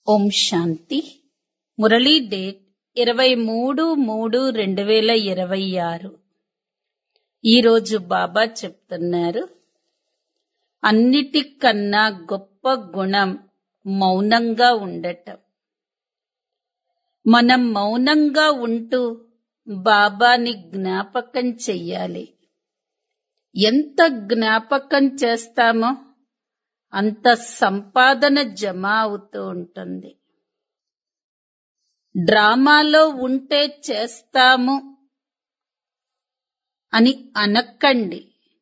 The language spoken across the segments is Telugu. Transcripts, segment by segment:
ఓం శాంతి మురళీ డేట్ ఇరవై మూడు మూడు రెండు వేల ఇరవై ఆరు ఈరోజు బాబా చెప్తున్నారు అన్నిటికన్నా గొప్ప గుణం మౌనంగా ఉండటం మనం మౌనంగా ఉంటూ బాబాని జ్ఞాపకం చెయ్యాలి ఎంత జ్ఞాపకం చేస్తామో అంత సంపాదన జమ అవుతూ ఉంటుంది డ్రామాలో ఉంటే చేస్తాము అని అనక్కండి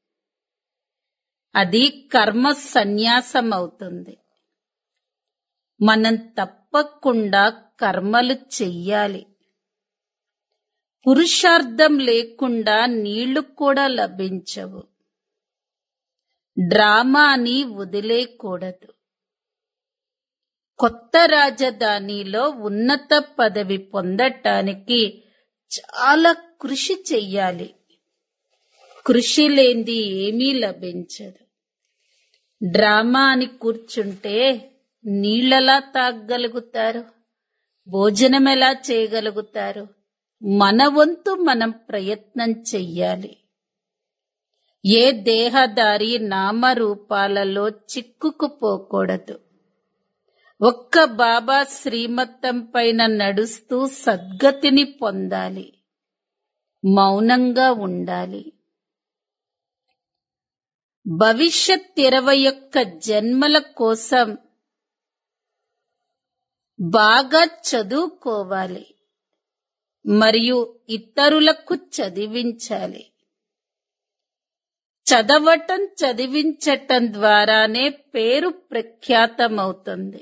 అది కర్మ సన్యాసం అవుతుంది మనం తప్పకుండా కర్మలు చెయ్యాలి పురుషార్థం లేకుండా నీళ్లు కూడా లభించవు డ్రామాని వదిలేయకూడదు కొత్త రాజధానిలో ఉన్నత పదవి పొందటానికి చాలా కృషి చెయ్యాలి కృషి లేనిది ఏమీ లభించదు డ్రామా అని కూర్చుంటే నీళ్ళెలా తాగగలుగుతారు భోజనం ఎలా చేయగలుగుతారు మన వంతు మనం ప్రయత్నం చెయ్యాలి ఏ దేహదారి నామరూపాలలో చిక్కుకుపోకూడదు ఒక్క బాబా శ్రీమత్తం పైన నడుస్తూ సద్గతిని పొందాలి మౌనంగా ఉండాలి భవిష్యత్ ఇరవై ఒక్క జన్మల కోసం బాగా చదువుకోవాలి మరియు ఇతరులకు చదివించాలి చదవటం చదివించటం ద్వారానే పేరు ప్రఖ్యాతమవుతుంది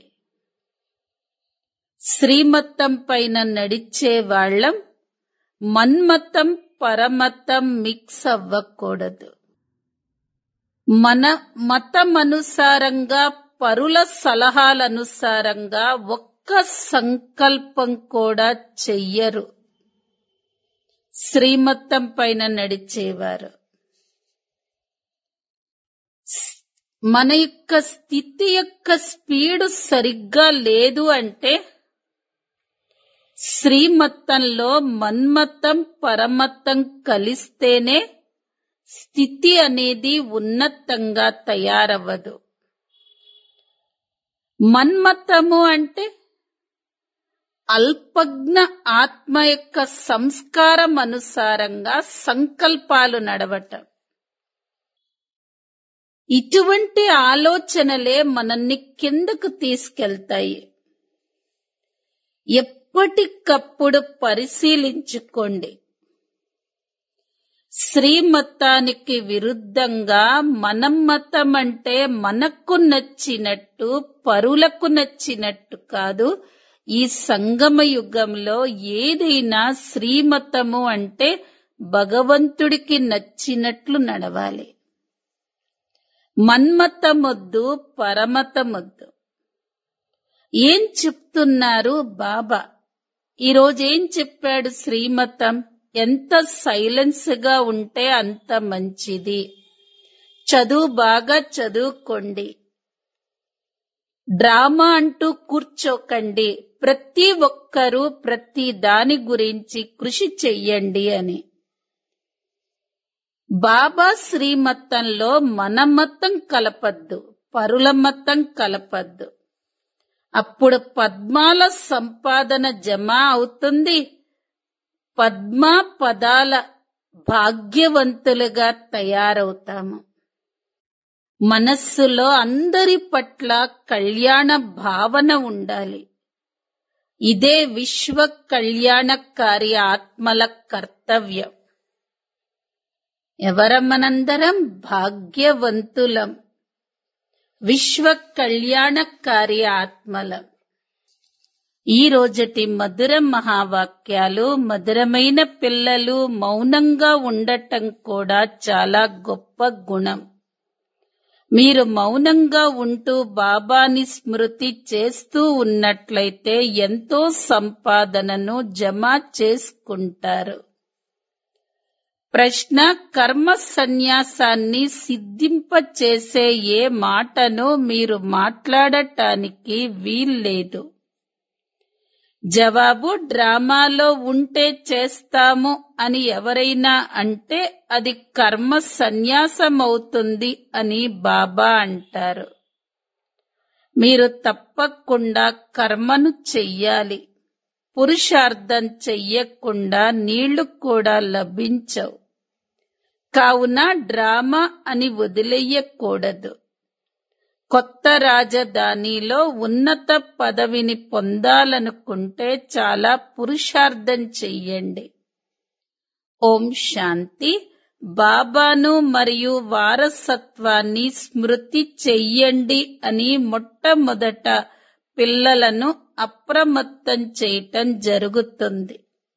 శ్రీమతం పైన నడిచే వాళ్ళం మన్మతం పరమతం మిక్స్ అవ్వకూడదు మన మతమనుసారంగా పరుల సలహాలనుసారంగా ఒక్క సంకల్పం కూడా చెయ్యరు శ్రీమతం పైన నడిచేవారు మన యొక్క స్థితి యొక్క స్పీడు సరిగ్గా లేదు అంటే శ్రీమత్తంలో మన్మతం పరమతం కలిస్తేనే స్థితి అనేది ఉన్నతంగా తయారవ్వదు మన్మతము అంటే అల్పజ్ఞ ఆత్మ యొక్క సంస్కారం అనుసారంగా సంకల్పాలు నడవటం ఇటువంటి ఆలోచనలే మనల్ని కిందకు తీసుకెళ్తాయి ఎప్పటికప్పుడు పరిశీలించుకోండి శ్రీమతానికి విరుద్ధంగా మనం మతం అంటే మనకు నచ్చినట్టు పరులకు నచ్చినట్టు కాదు ఈ సంగమ యుగంలో ఏదైనా శ్రీమతము అంటే భగవంతుడికి నచ్చినట్లు నడవాలి మన్మతమొద్దు పరమతమొద్దు ఏం చెప్తున్నారు బాబా ఈరోజు ఏం చెప్పాడు శ్రీమతం ఎంత సైలెన్స్ గా ఉంటే అంత మంచిది చదువు బాగా చదువుకోండి డ్రామా అంటూ కూర్చోకండి ప్రతి ఒక్కరూ ప్రతి దాని గురించి కృషి చెయ్యండి అని బాబా శ్రీమతంలో మన మతం కలపద్దు పరుల మతం కలపద్దు అప్పుడు పద్మాల సంపాదన జమ అవుతుంది పద్మ పదాల భాగ్యవంతులుగా తయారవుతాము మనస్సులో అందరి పట్ల కళ్యాణ భావన ఉండాలి ఇదే విశ్వ కళ్యాణకారి ఆత్మల కర్తవ్యం ఎవరమనందరం భాగ్యవంతులం విశ్వ కళ్యాణకారి ఆత్మలం ఈ రోజటి మధుర మహావాక్యాలు మధురమైన పిల్లలు మౌనంగా ఉండటం కూడా చాలా గొప్ప గుణం మీరు మౌనంగా ఉంటూ బాబాని స్మృతి చేస్తూ ఉన్నట్లయితే ఎంతో సంపాదనను జమ చేసుకుంటారు ప్రశ్న కర్మ సన్యాసాన్ని సిద్ధింపచేసే ఏ మాటను మీరు మాట్లాడటానికి వీల్లేదు జవాబు డ్రామాలో ఉంటే చేస్తాము అని ఎవరైనా అంటే అది కర్మ సన్యాసమవుతుంది అని బాబా అంటారు మీరు తప్పకుండా కర్మను చెయ్యాలి పురుషార్థం చెయ్యకుండా నీళ్లు కూడా లభించవు కావున డ్రామా అని వదిలేయకూడదు కొత్త రాజధానిలో ఉన్నత పదవిని పొందాలనుకుంటే చాలా పురుషార్థం చెయ్యండి ఓం శాంతి బాబాను మరియు వారసత్వాన్ని స్మృతి చెయ్యండి అని మొట్టమొదట పిల్లలను అప్రమత్తం చేయటం జరుగుతుంది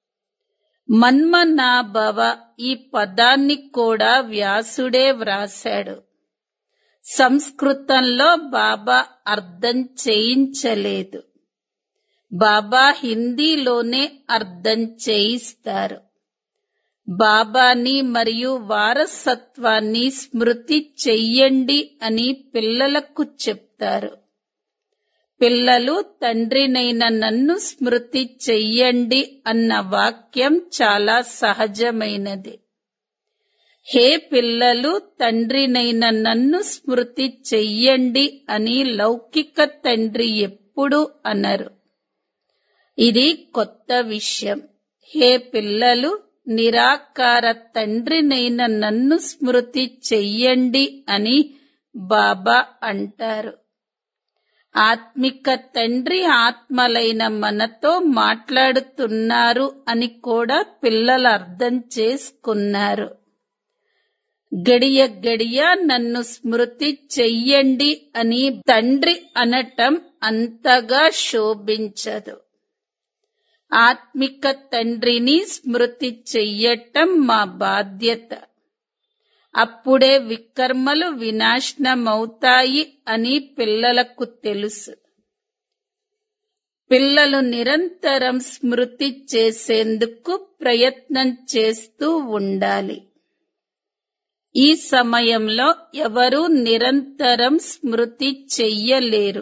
మన్మనాభవ ఈ పదాన్ని కూడా వ్యాసుడే వ్రాశాడు సంస్కృతంలో బాబా అర్థం చేయించలేదు బాబా హిందీలోనే అర్థం చేయిస్తారు బాబాని మరియు వారసత్వాన్ని స్మృతి చెయ్యండి అని పిల్లలకు చెప్తారు పిల్లలు తండ్రినైన నన్ను స్మృతి చెయ్యండి అన్న వాక్యం చాలా సహజమైనది హే పిల్లలు తండ్రినైన నన్ను స్మృతి చెయ్యండి అని లౌకిక తండ్రి ఎప్పుడు అనరు ఇది కొత్త విషయం హే పిల్లలు నిరాకార తండ్రినైన నన్ను స్మృతి చెయ్యండి అని బాబా అంటారు ఆత్మిక తండ్రి ఆత్మలైన మనతో మాట్లాడుతున్నారు అని కూడా పిల్లలు అర్థం చేసుకున్నారు గడియ గడియ నన్ను స్మృతి చెయ్యండి అని తండ్రి అనటం అంతగా శోభించదు ఆత్మిక తండ్రిని స్మృతి చెయ్యటం మా బాధ్యత అప్పుడే వికర్మలు వినాశనమవుతాయి అని పిల్లలకు తెలుసు పిల్లలు నిరంతరం స్మృతి చేసేందుకు ప్రయత్నం చేస్తూ ఉండాలి ఈ సమయంలో ఎవరూ నిరంతరం స్మృతి చెయ్యలేరు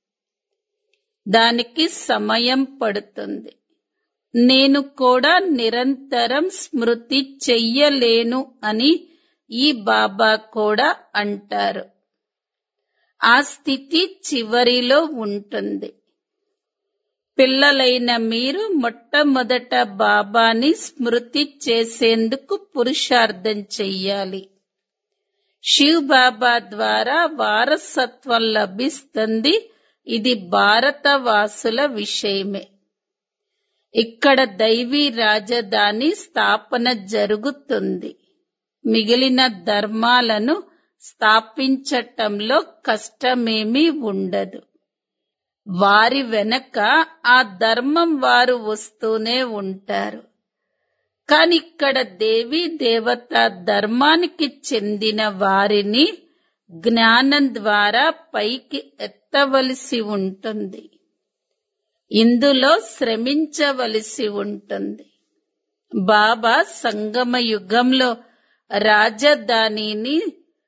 దానికి సమయం పడుతుంది నేను కూడా నిరంతరం స్మృతి చెయ్యలేను అని ఈ బాబా కూడా అంటారు ఆ స్థితి చివరిలో ఉంటుంది పిల్లలైన మీరు మొట్టమొదట బాబాని స్మృతి చేసేందుకు పురుషార్థం చెయ్యాలి శివ్ బాబా ద్వారా వారసత్వం లభిస్తుంది ఇది భారతవాసుల విషయమే ఇక్కడ దైవీ రాజధాని స్థాపన జరుగుతుంది మిగిలిన ధర్మాలను స్థాపించటంలో కష్టమేమీ ఉండదు వారి వెనక ఆ ధర్మం వారు వస్తూనే ఉంటారు కాని ఇక్కడ దేవీ దేవత ధర్మానికి చెందిన వారిని జ్ఞానం ద్వారా పైకి ఎత్తవలసి ఉంటుంది ఇందులో శ్రమించవలసి ఉంటుంది బాబా సంగమ యుగంలో రాజధానిని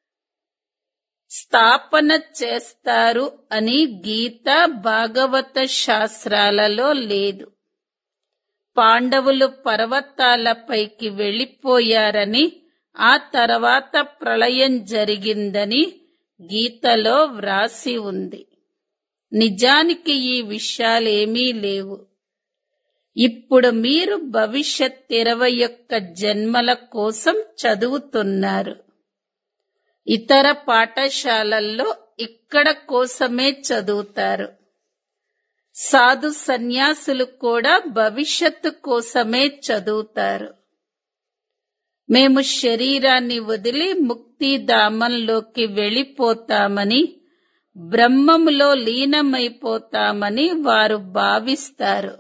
స్థాపన చేస్తారు అని గీత భాగవత శాస్త్రాలలో లేదు పాండవులు పర్వతాలపైకి వెళ్ళిపోయారని ఆ తర్వాత ప్రళయం జరిగిందని గీతలో వ్రాసి ఉంది నిజానికి ఈ విషయాలేమీ లేవు ఇప్పుడు మీరు భవిష్యత్ ఇరవై ఒక్క జన్మల కోసం చదువుతున్నారు ఇతర పాఠశాలల్లో ఇక్కడ కోసమే చదువుతారు సాధు సన్యాసులు కూడా భవిష్యత్తు కోసమే చదువుతారు మేము శరీరాన్ని వదిలి ముక్తిధామంలోకి వెళ్ళిపోతామని బ్రహ్మములో లీనమైపోతామని వారు భావిస్తారు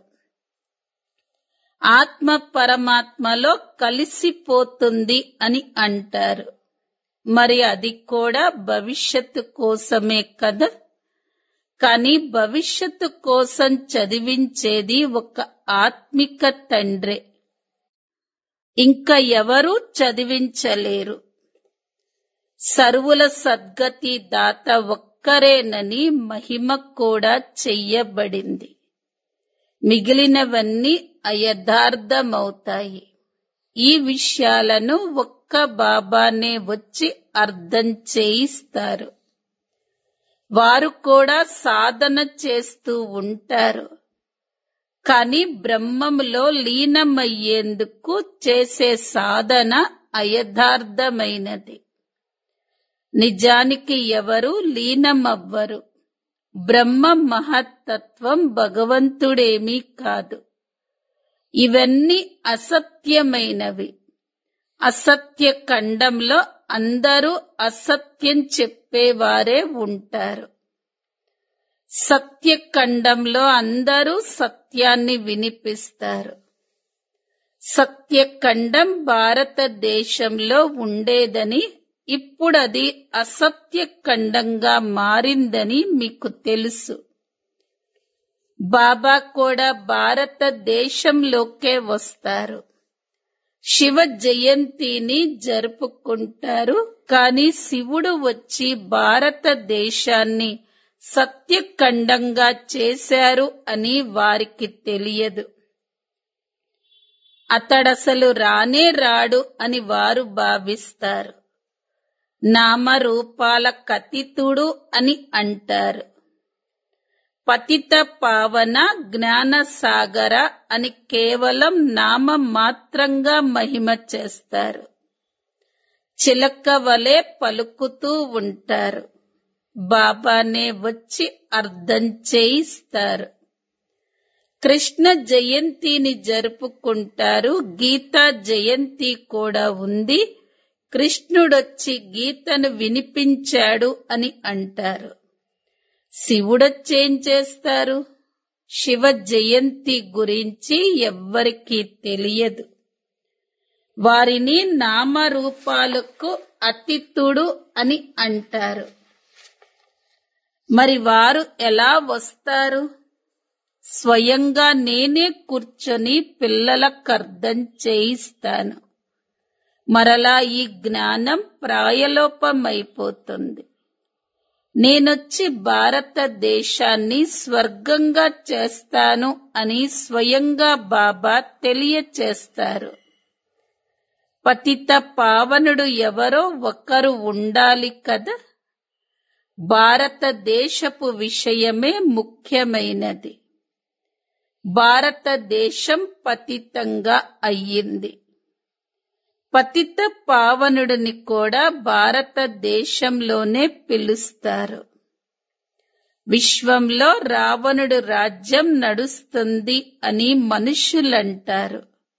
ఆత్మ పరమాత్మలో కలిసిపోతుంది అని అంటారు మరి అది కూడా భవిష్యత్తు కోసమే కదా కానీ భవిష్యత్తు కోసం చదివించేది ఒక ఆత్మిక తండ్రే ఇంకా ఎవరూ చదివించలేరు సర్వుల సద్గతి దాత ఒక్కరేనని మహిమ కూడా చెయ్యబడింది మిగిలినవన్నీ అయథార్థమవుతాయి ఈ విషయాలను ఒక్క బాబానే వచ్చి అర్థం చేయిస్తారు వారు కూడా సాధన చేస్తూ ఉంటారు కానీ బ్రహ్మములో లీనమయ్యేందుకు చేసే సాధన అయథార్థమైనది నిజానికి ఎవరు లీనమవ్వరు బ్రహ్మ మహత్తత్వం భగవంతుడేమీ కాదు ఇవన్నీ అసత్యమైనవి అసత్య ఖండంలో అందరూ అసత్యం చెప్పేవారే ఉంటారు సత్యఖండంలో అందరూ సత్యాన్ని వినిపిస్తారు సత్యఖండం భారతదేశంలో ఉండేదని ఇప్పుడది అసత్య ఖండంగా మారిందని మీకు తెలుసు బాబా కూడా భారతదేశంలోకే వస్తారు శివ జయంతిని జరుపుకుంటారు కానీ శివుడు వచ్చి భారతదేశాన్ని సత్యఖండంగా చేశారు అని వారికి తెలియదు అతడసలు రానే రాడు అని వారు భావిస్తారు నామరూపాల కతితుడు అని అంటారు పతిత పావన జ్ఞాన సాగర అని కేవలం నామ మాత్రంగా మహిమ చేస్తారు చిలక వలె పలుకుతూ ఉంటారు బాబానే వచ్చి అర్థం చేయిస్తారు కృష్ణ జయంతిని జరుపుకుంటారు గీతా జయంతి కూడా ఉంది కృష్ణుడొచ్చి గీతను వినిపించాడు అని అంటారు శివుడొచ్చేం చేస్తారు శివ జయంతి గురించి ఎవ్వరికీ తెలియదు వారిని నామరూపాలకు అతిథుడు అని అంటారు మరి వారు ఎలా వస్తారు స్వయంగా నేనే కూర్చొని పిల్లలకు అర్థం చేయిస్తాను మరలా ఈ జ్ఞానం ప్రాయలోపమైపోతుంది నేనొచ్చి భారతదేశాన్ని స్వర్గంగా చేస్తాను అని స్వయంగా బాబా తెలియచేస్తారు పతిత పావనుడు ఎవరో ఒకరు ఉండాలి కదా భారతదేశపు విషయమే ముఖ్యమైనది భారతదేశం పతితంగా అయ్యింది పతిత పావనుడిని కూడా భారతదేశంలోనే పిలుస్తారు విశ్వంలో రావణుడు రాజ్యం నడుస్తుంది అని మనుషులంటారు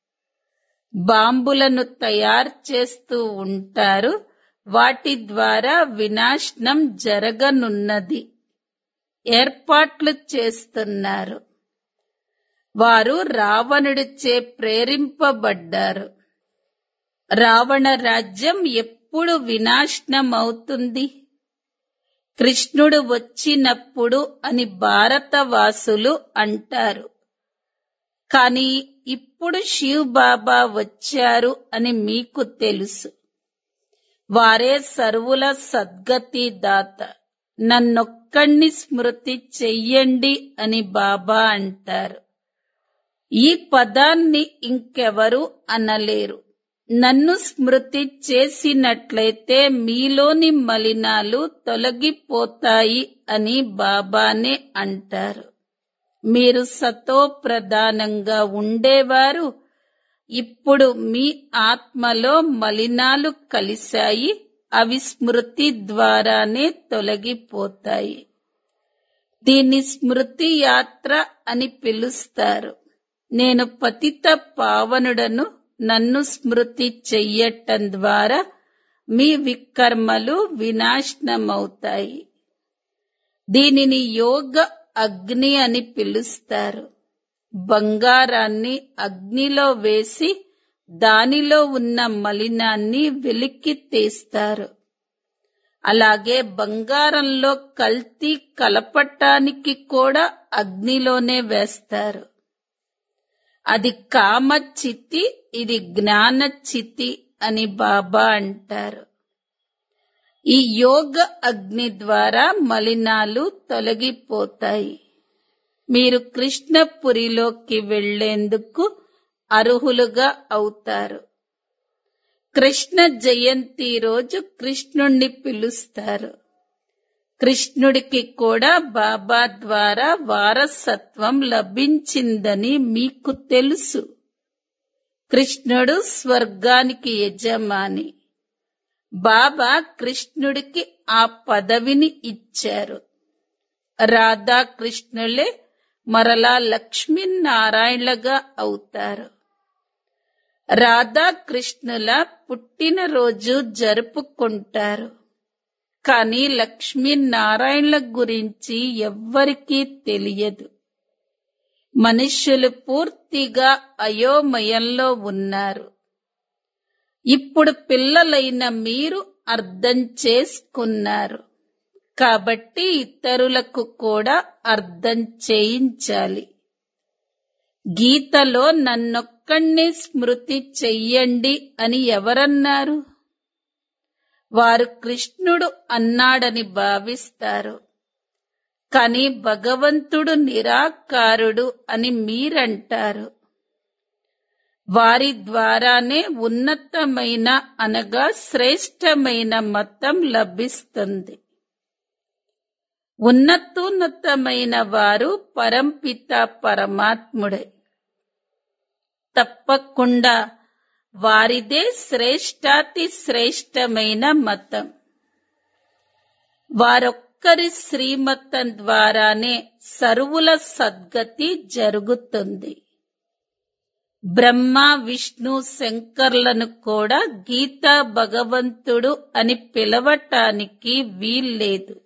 బాంబులను తయారు చేస్తూ ఉంటారు వాటి ద్వారా వినాశనం జరగనున్నది ఏర్పాట్లు చేస్తున్నారు వారు రావణుడిచే ప్రేరింపబడ్డారు రావణ రాజ్యం ఎప్పుడు వినాశనం అవుతుంది కృష్ణుడు వచ్చినప్పుడు అని భారతవాసులు అంటారు కానీ ఇప్పుడు శివ్ బాబా వచ్చారు అని మీకు తెలుసు వారే సర్వుల సద్గతి దాత నన్నొక్కణ్ణి స్మృతి చెయ్యండి అని బాబా అంటారు ఈ పదాన్ని ఇంకెవరు అనలేరు నన్ను స్మృతి చేసినట్లయితే మీలోని మలినాలు తొలగిపోతాయి అని బాబానే అంటారు మీరు సతో ప్రధానంగా ఉండేవారు ఇప్పుడు మీ ఆత్మలో మలినాలు కలిశాయి అవి స్మృతి ద్వారానే తొలగిపోతాయి దీన్ని స్మృతి యాత్ర అని పిలుస్తారు నేను పతిత పావనుడను నన్ను స్మృతి చెయ్యటం ద్వారా మీ వికర్మలు వినాశనమవుతాయి దీనిని యోగ అగ్ని అని పిలుస్తారు బంగారాన్ని అగ్నిలో వేసి దానిలో ఉన్న మలినాన్ని వెలికి తీస్తారు అలాగే బంగారంలో కల్తీ కలపటానికి కూడా అగ్నిలోనే వేస్తారు అది కామ చితి ఇది జ్ఞాన చితి అని బాబా అంటారు ఈ యోగ అగ్ని ద్వారా మలినాలు తొలగిపోతాయి మీరు కృష్ణపురిలోకి వెళ్లేందుకు అర్హులుగా అవుతారు కృష్ణ జయంతి రోజు కృష్ణుణ్ణి పిలుస్తారు కృష్ణుడికి కూడా బాబా ద్వారా వారసత్వం లభించిందని మీకు తెలుసు కృష్ణుడు స్వర్గానికి యజమాని బాబా కృష్ణుడికి ఆ పదవిని ఇచ్చారు రాధాకృష్ణులే మరలా లక్ష్మీనారాయణగా అవుతారు రాధాకృష్ణుల పుట్టినరోజు జరుపుకుంటారు కానీ లక్ష్మీనారాయణల గురించి ఎవ్వరికీ తెలియదు మనుష్యులు పూర్తిగా అయోమయంలో ఉన్నారు ఇప్పుడు పిల్లలైన మీరు అర్థం చేసుకున్నారు కాబట్టి ఇతరులకు కూడా అర్థం చేయించాలి గీతలో నన్నొక్కణ్ణి స్మృతి చెయ్యండి అని ఎవరన్నారు వారు కృష్ణుడు అన్నాడని భావిస్తారు కాని భగవంతుడు నిరాకారుడు అని మీరంటారు వారి ద్వారానే ఉన్నతమైన అనగా శ్రేష్టమైన మతం లభిస్తుంది ఉన్నతోన్నతమైన వారు పరంపిత పరమాత్ముడే తప్పకుండా వారిదే శ్రేష్టాతి శ్రేష్టమైన మతం వారొక్కరి శ్రీమతం ద్వారానే సర్వుల సద్గతి జరుగుతుంది బ్రహ్మ విష్ణు శంకర్లను కూడా గీతా భగవంతుడు అని పిలవటానికి వీల్లేదు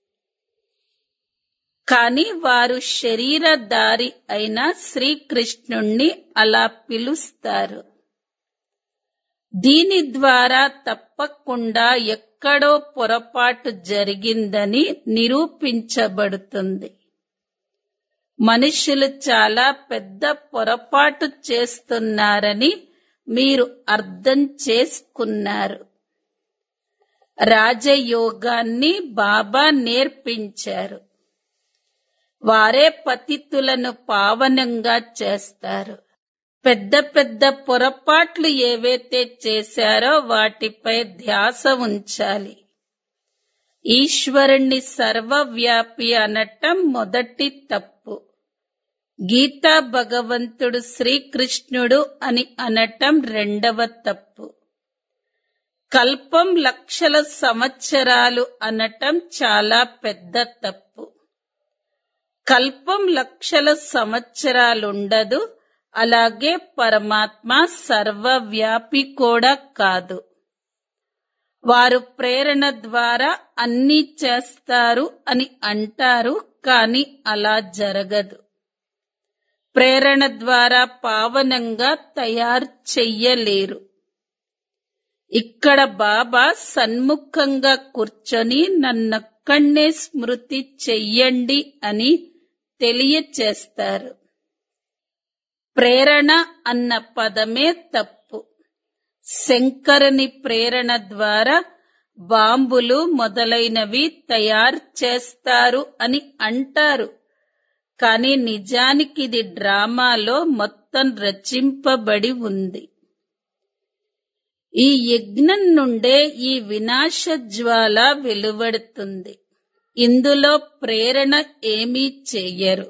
కాని వారు శరీరధారి అయిన శ్రీకృష్ణుణ్ణి అలా పిలుస్తారు దీని ద్వారా తప్పకుండా ఎక్కడో పొరపాటు జరిగిందని నిరూపించబడుతుంది మనుషులు చాలా పెద్ద పొరపాటు చేస్తున్నారని మీరు అర్థం చేసుకున్నారు రాజయోగాన్ని బాబా నేర్పించారు వారే పతితులను పావనంగా చేస్తారు పెద్ద పెద్ద పొరపాట్లు ఏవైతే చేశారో వాటిపై ధ్యాస ఉంచాలి ఈశ్వరుణ్ణి సర్వవ్యాపి అనటం మొదటి తప్పు గీతా భగవంతుడు శ్రీకృష్ణుడు అని అనటం రెండవ తప్పు కల్పం లక్షల సంవత్సరాలు అనటం చాలా పెద్ద తప్పు కల్పం లక్షల సంవత్సరాలుండదు అలాగే పరమాత్మ సర్వవ్యాపి కూడా కాదు వారు ప్రేరణ ద్వారా అన్నీ చేస్తారు అని అంటారు కాని అలా జరగదు ప్రేరణ ద్వారా పావనంగా తయారు చెయ్యలేరు ఇక్కడ బాబా సన్ముఖంగా కూర్చొని నన్నొక్కడే స్మృతి చెయ్యండి అని తెలియచేస్తారు ప్రేరణ అన్న పదమే తప్పు శంకరుని ప్రేరణ ద్వారా బాంబులు మొదలైనవి తయారు చేస్తారు అని అంటారు కానీ నిజానికి ఇది డ్రామాలో మొత్తం రచింపబడి ఉంది ఈ యజ్ఞం నుండే ఈ వినాశ జ్వాల వెలువడుతుంది ఇందులో ప్రేరణ ఏమీ చెయ్యరు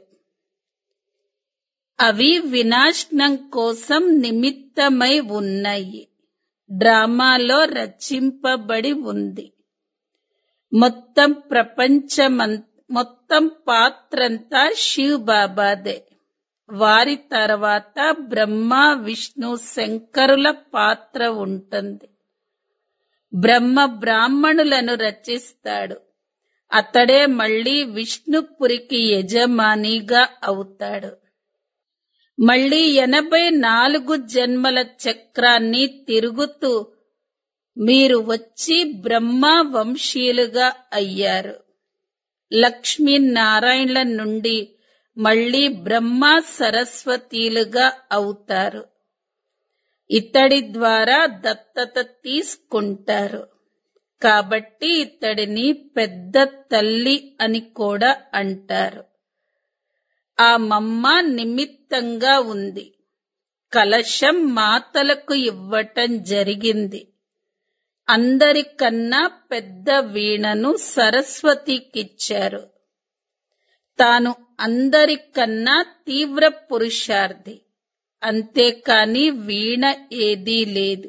అవి వినాశనం కోసం నిమిత్తమై ఉన్నాయి డ్రామాలో రచింపబడి ఉంది మొత్తం ప్రపంచమం మొత్తం పాత్రంతా శివ్ బాబాదే వారి తర్వాత బ్రహ్మ విష్ణు శంకరుల పాత్ర ఉంటుంది బ్రహ్మ బ్రాహ్మణులను రచిస్తాడు అతడే మళ్ళీ విష్ణుపురికి యజమానిగా అవుతాడు మళ్ళీ ఎనభై నాలుగు జన్మల చక్రాన్ని తిరుగుతూ మీరు వచ్చి బ్రహ్మ వంశీయులుగా అయ్యారు లక్ష్మీనారాయణల నుండి మళ్ళీ బ్రహ్మ సరస్వతీలుగా అవుతారు ఇతడి ద్వారా దత్తత తీసుకుంటారు కాబట్టి ఇతడిని పెద్ద తల్లి అని కూడా అంటారు ఆ మమ్మ నిమిత్తంగా ఉంది కలశం మాతలకు ఇవ్వటం జరిగింది అందరికన్నా పెద్ద వీణను సరస్వతికిచ్చారు తాను అందరికన్నా తీవ్ర పురుషార్థి అంతేకాని వీణ ఏదీ లేదు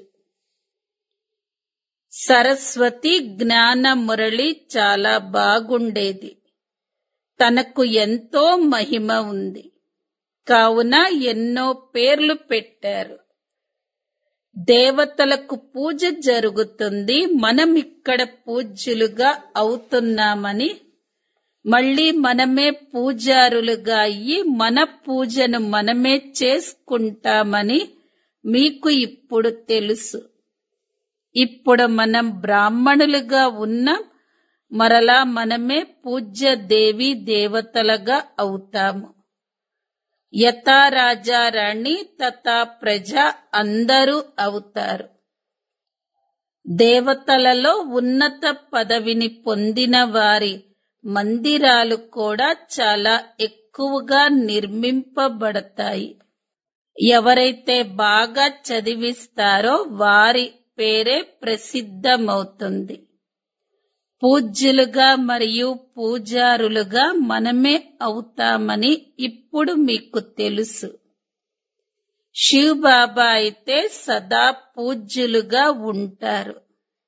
సరస్వతి జ్ఞాన మురళి చాలా బాగుండేది తనకు ఎంతో మహిమ ఉంది కావున ఎన్నో పేర్లు పెట్టారు దేవతలకు పూజ జరుగుతుంది మనం ఇక్కడ పూజ్యులుగా అవుతున్నామని మళ్ళీ మనమే పూజారులుగా అయ్యి మన పూజను మనమే చేసుకుంటామని మీకు ఇప్పుడు తెలుసు ఇప్పుడు మనం బ్రాహ్మణులుగా ఉన్నాం మరలా మనమే పూజ్య దేవి దేవతలుగా అవుతాము యథా రాజా రాణి తథా ప్రజ అందరూ అవుతారు దేవతలలో ఉన్నత పదవిని పొందిన వారి మందిరాలు కూడా చాలా ఎక్కువగా నిర్మింపబడతాయి ఎవరైతే బాగా చదివిస్తారో వారి పేరే ప్రసిద్ధమవుతుంది పూజ్యులుగా మరియు పూజారులుగా మనమే అవుతామని ఇప్పుడు మీకు తెలుసు శివ్ బాబా అయితే సదా పూజ్యులుగా ఉంటారు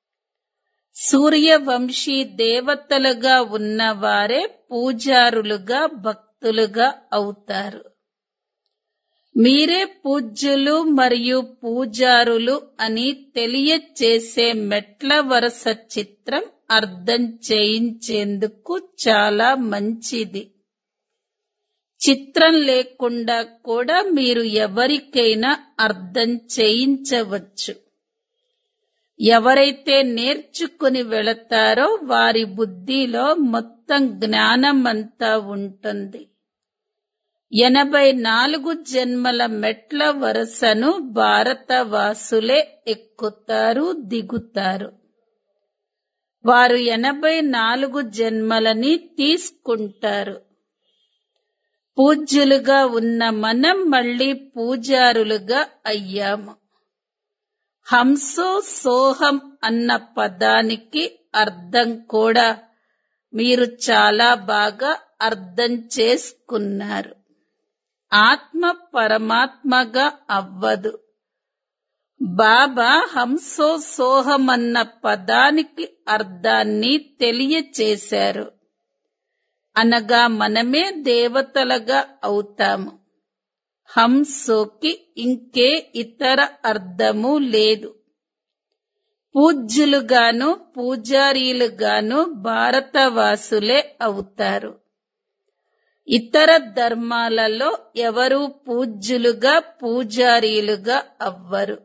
సూర్యవంశీ దేవతలుగా ఉన్నవారే పూజారులుగా భక్తులుగా అవుతారు మీరే పూజ్యులు మరియు పూజారులు అని తెలియచేసే మెట్ల వరుస చిత్రం అర్థం చేయించేందుకు చాలా మంచిది చిత్రం లేకుండా కూడా మీరు ఎవరికైనా అర్థం చేయించవచ్చు ఎవరైతే నేర్చుకుని వెళతారో వారి బుద్ధిలో మొత్తం జ్ఞానమంతా ఉంటుంది ఎనభై నాలుగు జన్మల మెట్ల వరుసను భారతవాసులే ఎక్కుతారు దిగుతారు వారు ఎనభై నాలుగు జన్మలని తీసుకుంటారు పూజ్యులుగా ఉన్న మనం మళ్ళీ పూజారులుగా అయ్యాము హంసో సోహం అన్న పదానికి అర్థం కూడా మీరు చాలా బాగా అర్థం చేసుకున్నారు ఆత్మ పరమాత్మగా అవ్వదు బాబా హంసో సోహమన్న పదానికి అర్థాన్ని తెలియచేశారు అనగా మనమే దేవతలుగా అవుతాము హంసోకి ఇంకే ఇతర అర్థము లేదు పూజ్యులుగాను పూజారీలుగాను భారతవాసులే అవుతారు ఇతర ధర్మాలలో ఎవరు పూజ్యులుగా పూజారీలుగా అవ్వరు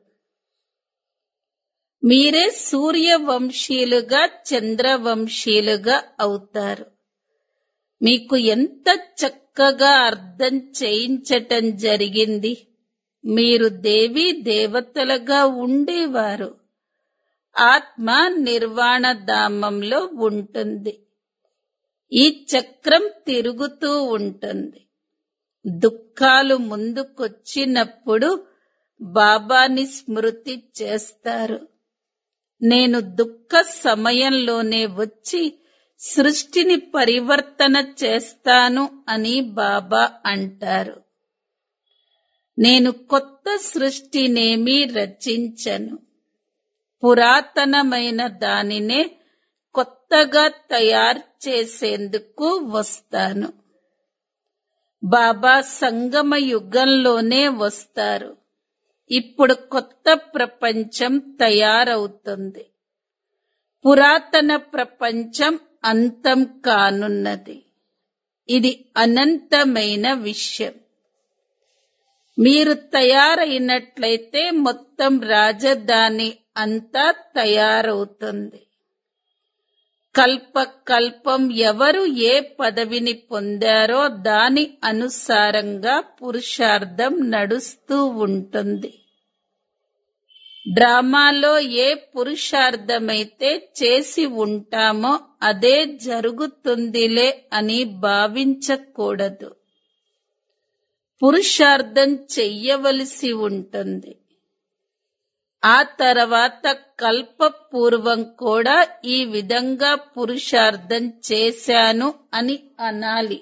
మీరే సూర్యవంశీలుగా చంద్రవంశీలుగా అవుతారు మీకు ఎంత చక్కగా అర్థం చేయించటం జరిగింది మీరు దేవి దేవతలుగా ఉండేవారు ఆత్మ నిర్వాణ ధామంలో ఉంటుంది ఈ చక్రం తిరుగుతూ ఉంటుంది దుఃఖాలు ముందుకొచ్చినప్పుడు బాబాని స్మృతి చేస్తారు నేను దుఃఖ సమయంలోనే వచ్చి సృష్టిని పరివర్తన చేస్తాను అని బాబా అంటారు నేను కొత్త సృష్టినేమీ రచించను పురాతనమైన దానినే కొత్తగా తయారు చేసేందుకు వస్తాను బాబా సంగమ యుగంలోనే వస్తారు ఇప్పుడు కొత్త ప్రపంచం తయారవుతుంది పురాతన ప్రపంచం అంతం కానున్నది ఇది అనంతమైన విషయం మీరు తయారైనట్లయితే మొత్తం రాజధాని అంతా తయారవుతుంది కల్ప కల్పం ఎవరు ఏ పదవిని పొందారో దాని అనుసారంగా పురుషార్థం నడుస్తూ ఉంటుంది డ్రామాలో ఏ పురుషార్థమైతే చేసి ఉంటామో అదే జరుగుతుందిలే అని భావించకూడదు పురుషార్థం చెయ్యవలసి ఉంటుంది ఆ తర్వాత కల్పపూర్వం కూడా ఈ విధంగా పురుషార్థం చేశాను అని అనాలి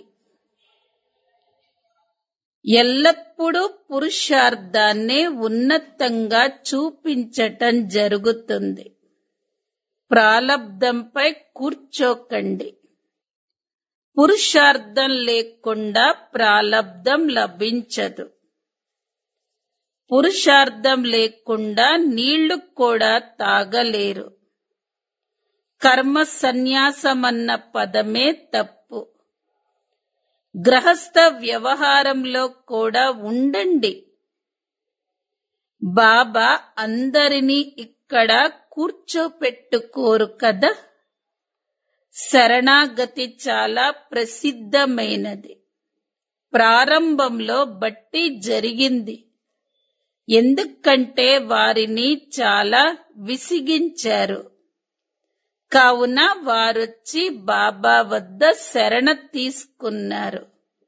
ఎల్లప్పుడూ పురుషార్థాన్నే ఉన్నతంగా చూపించటం జరుగుతుంది ప్రాలబ్ధంపై కూర్చోకండి పురుషార్థం లేకుండా ప్రాలబ్ధం లభించదు పురుషార్థం లేకుండా నీళ్లు కూడా తాగలేరు కర్మ సన్యాసమన్న పదమే తప్పు గ్రహస్థ వ్యవహారంలో కూడా ఉండండి బాబా అందరినీ ఇక్కడ కూర్చోపెట్టుకోరు కదా శరణాగతి చాలా ప్రసిద్ధమైనది ప్రారంభంలో బట్టి జరిగింది ఎందుకంటే వారిని చాలా విసిగించారు కావున వారొచ్చి బాబా వద్ద శరణ తీసుకున్నారు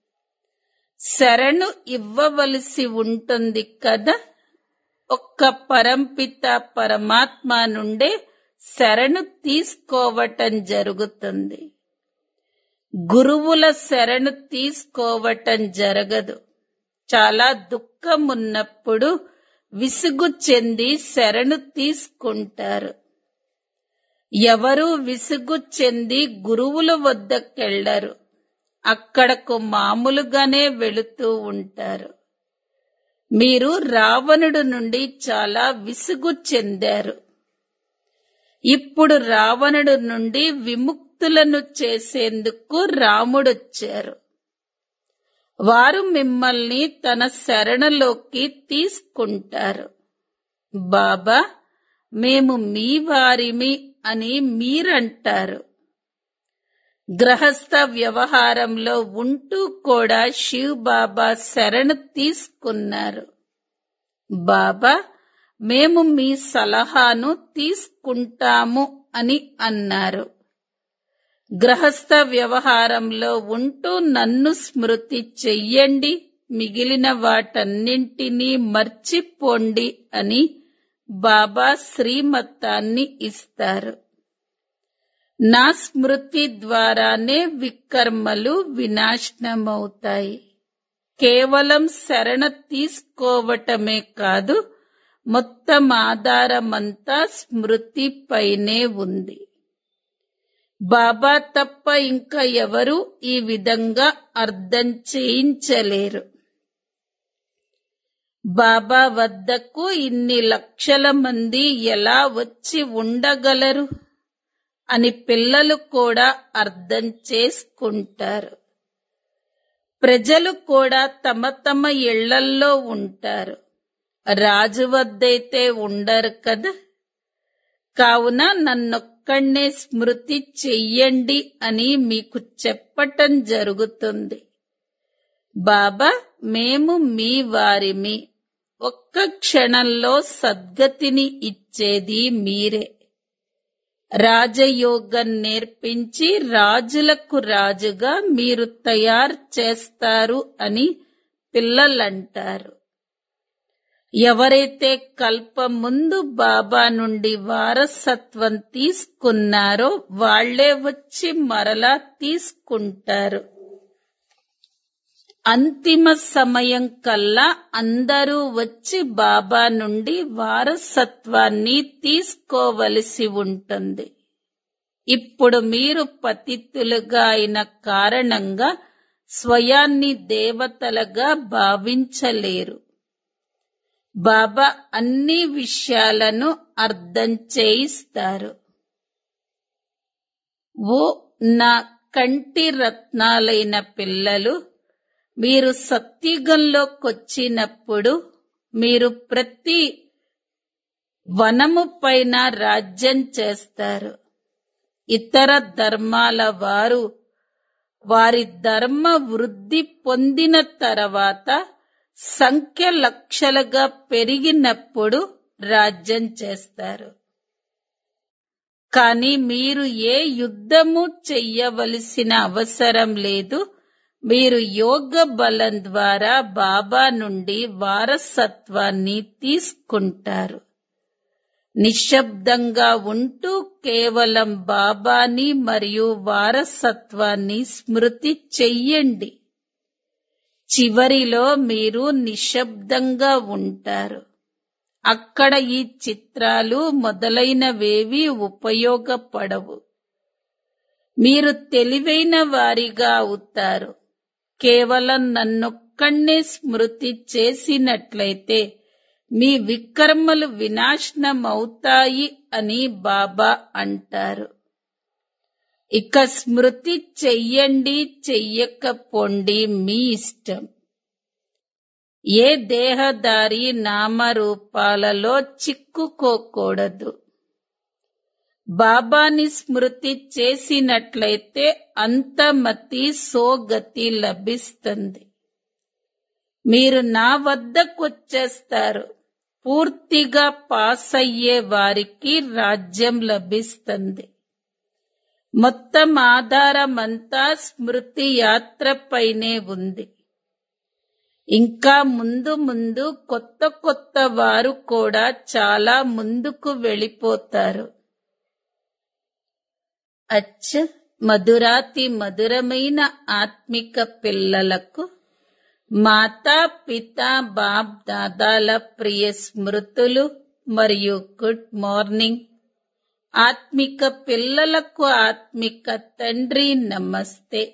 శరణు ఇవ్వవలసి ఉంటుంది కదా ఒక్క పరంపిత పరమాత్మ నుండే శరణు తీసుకోవటం జరుగుతుంది గురువుల శరణు తీసుకోవటం జరగదు చాలా దుఃఖం ఉన్నప్పుడు విసుగు చెంది శరణు తీసుకుంటారు ఎవరు విసుగు చెంది గురువుల వద్దకెళ్లరు అక్కడకు మామూలుగానే వెళుతూ ఉంటారు మీరు రావణుడు నుండి చాలా విసుగు చెందారు ఇప్పుడు రావణుడు నుండి విముక్తులను చేసేందుకు రాముడొచ్చారు వారు మిమ్మల్ని తన శరణలోకి తీసుకుంటారు బాబా మేము మీ వారిమి అని మీరంటారు గ్రహస్థ వ్యవహారంలో ఉంటూ కూడా శివ్ బాబా శరణు తీసుకున్నారు బాబా మేము మీ సలహాను తీసుకుంటాము అని అన్నారు గ్రహస్థ వ్యవహారంలో ఉంటూ నన్ను స్మృతి చెయ్యండి మిగిలిన వాటన్నింటినీ మర్చిపోండి అని బాబా శ్రీమతాన్ని ఇస్తారు నా స్మృతి ద్వారానే వికర్మలు వినాశనమవుతాయి కేవలం శరణ తీసుకోవటమే కాదు మొత్తం ఆధారమంతా స్మృతిపైనే ఉంది బాబా తప్ప ఇంకా ఎవరు ఈ విధంగా అర్థం చేయించలేరు బాబా వద్దకు ఇన్ని లక్షల మంది ఎలా వచ్చి ఉండగలరు అని పిల్లలు కూడా అర్థం చేసుకుంటారు ప్రజలు కూడా తమ తమ ఇళ్లల్లో ఉంటారు రాజు వద్దైతే ఉండరు కదా కావున నన్నొక్కడే స్మృతి చెయ్యండి అని మీకు చెప్పటం జరుగుతుంది బాబా మేము మీ వారిమి ఒక్క క్షణంలో సద్గతిని ఇచ్చేది మీరే రాజయోగం నేర్పించి రాజులకు రాజుగా మీరు తయారు చేస్తారు అని పిల్లలంటారు ఎవరైతే కల్పం ముందు బాబా నుండి వారసత్వం తీసుకున్నారో వాళ్లే వచ్చి మరలా తీసుకుంటారు అంతిమ సమయం కల్లా అందరూ వచ్చి బాబా నుండి వారసత్వాన్ని తీసుకోవలసి ఉంటుంది ఇప్పుడు మీరు పతితులుగా అయిన కారణంగా స్వయాన్ని దేవతలుగా భావించలేరు బాబా అన్ని విషయాలను అర్థం చేయిస్తారు ఓ నా కంటి రత్నాలైన పిల్లలు మీరు సత్యుగంలోకొచ్చినప్పుడు మీరు ప్రతి వనము పైన రాజ్యం చేస్తారు ఇతర ధర్మాల వారు వారి ధర్మ వృద్ధి పొందిన తర్వాత సంఖ్య లక్షలుగా పెరిగినప్పుడు రాజ్యం చేస్తారు కానీ మీరు ఏ యుద్ధము చెయ్యవలసిన అవసరం లేదు మీరు యోగ బలం ద్వారా బాబా నుండి వారసత్వాన్ని తీసుకుంటారు నిశ్శబ్దంగా ఉంటూ కేవలం బాబాని మరియు వారసత్వాన్ని స్మృతి చెయ్యండి చివరిలో మీరు నిశ్శబ్దంగా ఉంటారు అక్కడ ఈ చిత్రాలు మొదలైనవేవి ఉపయోగపడవు మీరు తెలివైన వారిగా అవుతారు కేవలం నన్నొక్కడే స్మృతి చేసినట్లయితే మీ వికర్మలు వినాశనమవుతాయి అని బాబా అంటారు ఇక స్మృతి చెయ్యండి చెయ్యకపోండి మీ ఇష్టం ఏ దేహదారి నామరూపాలలో చిక్కుకోకూడదు బాబాని స్మృతి చేసినట్లయితే అంతమతి సోగతి లభిస్తుంది మీరు నా వద్దకొచ్చేస్తారు పూర్తిగా పాస్ అయ్యే వారికి రాజ్యం లభిస్తుంది మొత్తం ఆధారమంతా స్మృతి యాత్రపైనే ఉంది ఇంకా ముందు ముందు కొత్త కొత్త వారు కూడా చాలా ముందుకు వెళ్ళిపోతారు అచ్చ మధురాతి మధురమైన ఆత్మిక పిల్లలకు మాతా పిత బాప్ దాదాల ప్రియ స్మృతులు మరియు గుడ్ మార్నింగ్ ఆత్మిక పిల్లలకు ఆత్మిక తండ్రి నమస్తే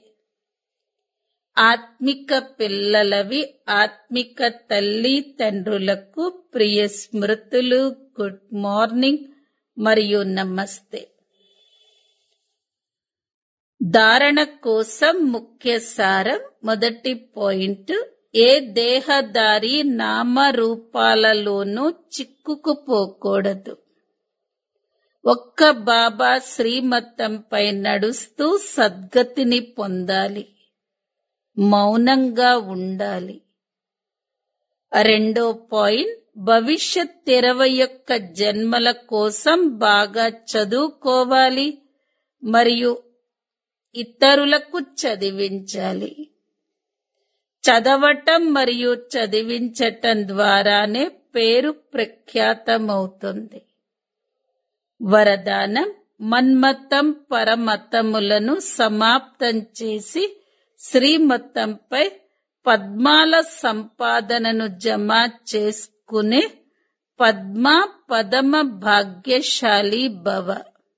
ఆత్మిక పిల్లలవి ఆత్మిక తల్లి తండ్రులకు ప్రియ స్మృతులు గుడ్ మార్నింగ్ మరియు నమస్తే ధారణ కోసం ముఖ్య సారం మొదటి పాయింట్ ఏ దేహదారి నామరూపాలలోనూ చిక్కుకుపోకూడదు ఒక్క బాబా శ్రీమతంపై నడుస్తూ సద్గతిని పొందాలి మౌనంగా ఉండాలి రెండో పాయింట్ భవిష్యత్ ఇరవై యొక్క జన్మల కోసం బాగా చదువుకోవాలి మరియు ఇతరులకు చదివించాలి చదవటం మరియు చదివించటం ద్వారానే పేరు ప్రఖ్యాతమవుతుంది వరదానం మన్మతం పరమతములను సమాప్తం చేసి శ్రీమతంపై పద్మాల సంపాదనను జమ చేసుకునే పద్మ పదమ భాగ్యశాలి భవ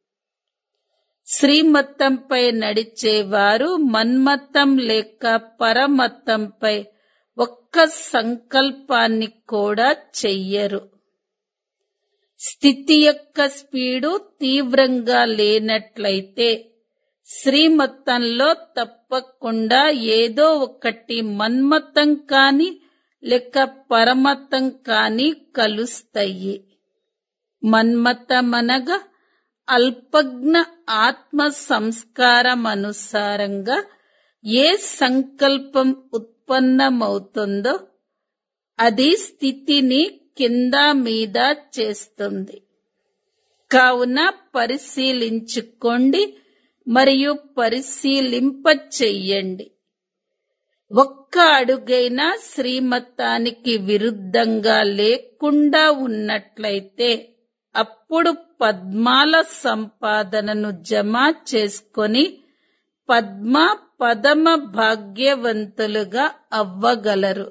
శ్రీమతంపై నడిచేవారు మన్మతం లేక పరమతంపై ఒక్క సంకల్పాన్ని కూడా చెయ్యరు స్థితి యొక్క స్పీడు తీవ్రంగా లేనట్లయితే శ్రీమతంలో తప్పకుండా ఏదో ఒకటి మన్మతం కాని లేక పరమతం కాని కలుస్తాయి మన్మతమనగా అల్పజ్ఞ ఆత్మ సంస్కారం అనుసారంగా ఏ సంకల్పం ఉత్పన్నమవుతుందో అది స్థితిని కింద మీద చేస్తుంది కావున పరిశీలించుకోండి మరియు పరిశీలింప చెయ్యండి ఒక్క అడుగైనా శ్రీమతానికి విరుద్ధంగా లేకుండా ఉన్నట్లయితే అప్పుడు పద్మాల సంపాదనను జమ చేసుకొని పద్మ పదమ భాగ్యవంతులుగా అవ్వగలరు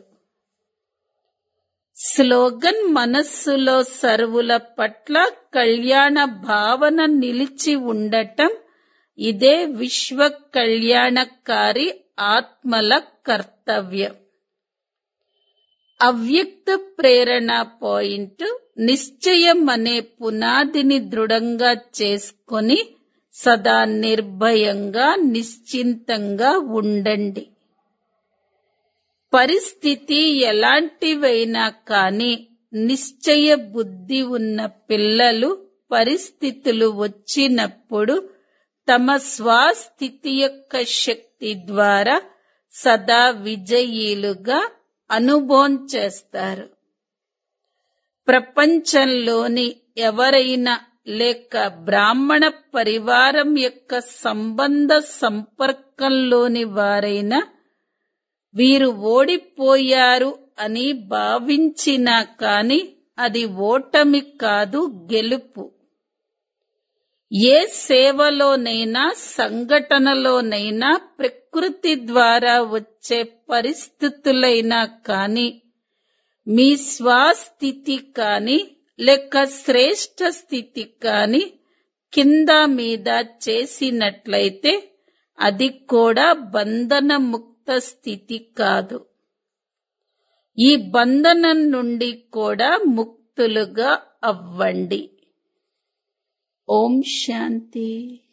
స్లోగన్ మనస్సులో సర్వుల పట్ల కళ్యాణ భావన నిలిచి ఉండటం ఇదే విశ్వ కళ్యాణకారి ఆత్మల కర్తవ్యం అవ్యక్త ప్రేరణ పాయింట్ నిశ్చయం అనే పునాదిని దృఢంగా చేసుకొని సదా నిర్భయంగా నిశ్చింతంగా ఉండండి పరిస్థితి ఎలాంటివైనా కానీ నిశ్చయ బుద్ధి ఉన్న పిల్లలు పరిస్థితులు వచ్చినప్పుడు తమ స్వస్థితి యొక్క శక్తి ద్వారా సదా విజయీలుగా అనుభవం చేస్తారు ప్రపంచంలోని ఎవరైనా లేక బ్రాహ్మణ పరివారం యొక్క సంబంధ సంపర్కంలోని వారైనా వీరు ఓడిపోయారు అని భావించినా కాని అది ఓటమి కాదు గెలుపు ఏ సేవలోనైనా సంఘటనలోనైనా ప్రకృతి ద్వారా వచ్చే పరిస్థితులైనా కాని మీ స్వస్థితి కాని లేక శ్రేష్ట స్థితి కాని కింద మీద చేసినట్లయితే అది కూడా బంధన ముక్త స్థితి కాదు ఈ బంధనం నుండి కూడా ముక్తులుగా అవ్వండి ఓం శాంతి